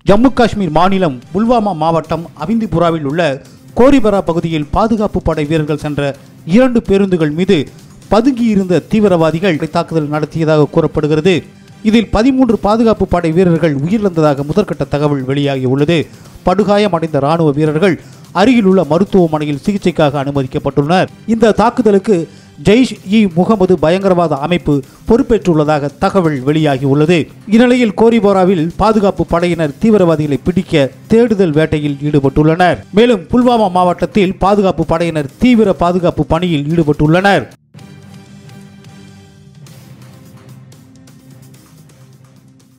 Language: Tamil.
ஜம்மு காஷ்மீர் மாநிலம் புல்வாமா மாவட்டம் அவிந்திபுராவில் உள்ள கோரிபரா பகுதியில் பாதுகாப்பு படை வீரர்கள் சென்ற இரண்டு பேருந்துகள் மீது பதுங்கியிருந்த தீவிரவாதிகள் தாக்குதல் நடத்தியதாக கூறப்படுகிறது இதில் பதிமூன்று பாதுகாப்பு படை வீரர்கள் உயிரிழந்ததாக முதற்கட்ட தகவல் வெளியாகியுள்ளது படுகாயமடைந்த ராணுவ வீரர்கள் அருகிலுள்ள மருத்துவமனையில் சிகிச்சைக்காக அனுமதிக்கப்பட்டுள்ளனர் இந்த தாக்குதலுக்கு ஜெய்ஷ் இ முகமது பயங்கரவாத அமைப்பு பொறுப்பேற்றுள்ளதாக தகவல் வெளியாகியுள்ளது இந்நிலையில் கோரிபோராவில் பாதுகாப்பு படையினர் தீவிரவாதிகளை பிடிக்க தேடுதல் வேட்டையில் ஈடுபட்டுள்ளனர் மேலும் புல்வாமா மாவட்டத்தில் பாதுகாப்பு படையினர் தீவிர பாதுகாப்பு பணியில் ஈடுபட்டுள்ளனர்